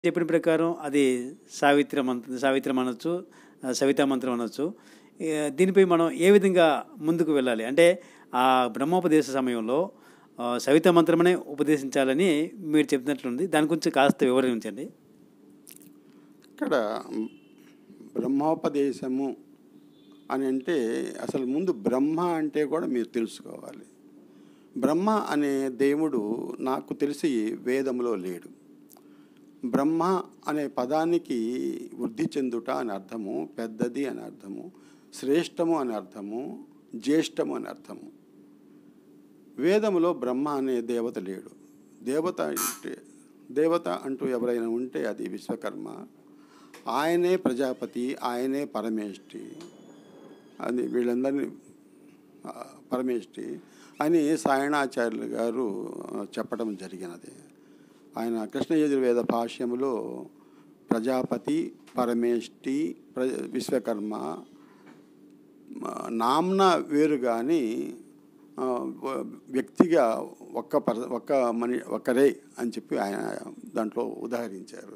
చెప్పిన ప్రకారం అది సావిత్రి మంత్రం సావిత్రం అనొచ్చు ఆ, సవితా మంత్రం అనొచ్చు ఏ, దీనిపై మనం ఏ విధంగా ముందుకు వెళ్ళాలి అంటే ఆ బ్రహ్మోపదేశ సమయంలో ఆ, సవితా మంత్రమనే ఉపదేశించాలని మీరు చెప్తున్నట్లుంది దాని గురించి కాస్త వివరించండి ఇక్కడ బ్రహ్మోపదేశము అని అంటే అసలు ముందు బ్రహ్మ అంటే కూడా మీరు తెలుసుకోవాలి బ్రహ్మ అనే దేవుడు నాకు తెలిసి వేదములో లేడు బ్రహ్మ అనే పదానికి వృద్ధి చెందుట అని అర్థము పెద్దది అని అర్థము శ్రేష్టము అని అర్థము జ్యేష్టము అని అర్థము వేదములో బ్రహ్మ అనే దేవత లేడు దేవత అంటే దేవత అంటూ ఎవరైనా ఉంటే అది విశ్వకర్మ ఆయనే ప్రజాపతి ఆయనే పరమేష్టి అది వీళ్ళందరినీ ఆ, పరమేష్టి అని సాయణాచార్యులు గారు ఆ, చెప్పడం జరిగినది ఆయన కృష్ణ యజుర్వేద భాష్యములో ప్రజాపతి పరమేష్టి ప్ర విశ్వకర్మ ఆ, నామ్న వేరు కానీ ఆ, వ- వ్యక్తిగా ఒక్క పర ఒక్క మని ఒక్కరే అని చెప్పి ఆయన దాంట్లో ఉదాహరించారు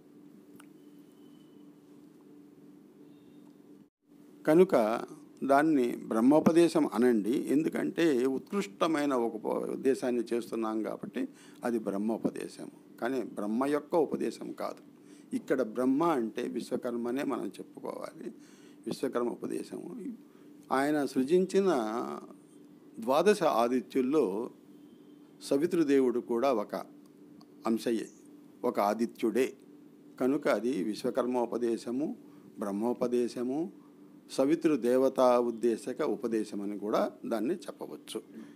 కనుక దాన్ని బ్రహ్మోపదేశం అనండి ఎందుకంటే ఉత్కృష్టమైన ఒక ఉపదేశాన్ని చేస్తున్నాం కాబట్టి అది బ్రహ్మోపదేశం కానీ బ్రహ్మ యొక్క ఉపదేశం కాదు ఇక్కడ బ్రహ్మ అంటే విశ్వకర్మనే మనం చెప్పుకోవాలి విశ్వకర్మ ఉపదేశము ఆయన సృజించిన ద్వాదశ ఆదిత్యుల్లో సవితృదేవుడు కూడా ఒక అంశయే ఒక ఆదిత్యుడే కనుక అది విశ్వకర్మోపదేశము బ్రహ్మోపదేశము సవితృ దేవతా ఉద్దేశక ఉపదేశం అని కూడా దాన్ని చెప్పవచ్చు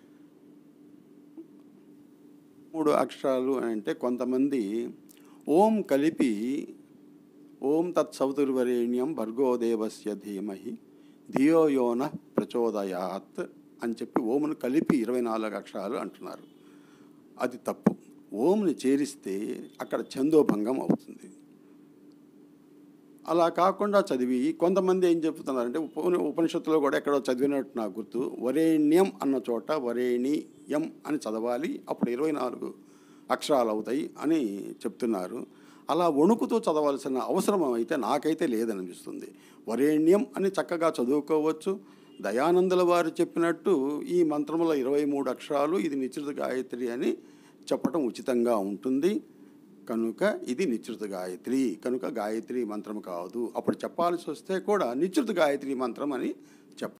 మూడు అక్షరాలు అని అంటే కొంతమంది ఓం కలిపి ఓం తత్సవతుర్వరేణ్యం భర్గో దేవస్య ధీమహి ధియో యోన ప్రచోదయాత్ అని చెప్పి ఓమును కలిపి ఇరవై నాలుగు అక్షరాలు అంటున్నారు అది తప్పు ఓంని చేరిస్తే అక్కడ ఛందోభంగం అవుతుంది అలా కాకుండా చదివి కొంతమంది ఏం చెప్తున్నారంటే ఉప ఉపనిషత్తులో కూడా ఎక్కడో చదివినట్టు నాకు గుర్తు వరేణ్యం అన్న చోట వరేణియం అని చదవాలి అప్పుడు ఇరవై నాలుగు అక్షరాలు అవుతాయి అని చెప్తున్నారు అలా వణుకుతూ చదవాల్సిన అవసరం అయితే నాకైతే లేదనిపిస్తుంది వరేణ్యం అని చక్కగా చదువుకోవచ్చు దయానందుల వారు చెప్పినట్టు ఈ మంత్రముల ఇరవై మూడు అక్షరాలు ఇది నిశ్చిత గాయత్రి అని చెప్పటం ఉచితంగా ఉంటుంది కనుక ఇది నిశ్చిత గాయత్రి కనుక గాయత్రి మంత్రం కాదు అప్పుడు చెప్పాల్సి వస్తే కూడా నిశ్చిత గాయత్రి మంత్రం అని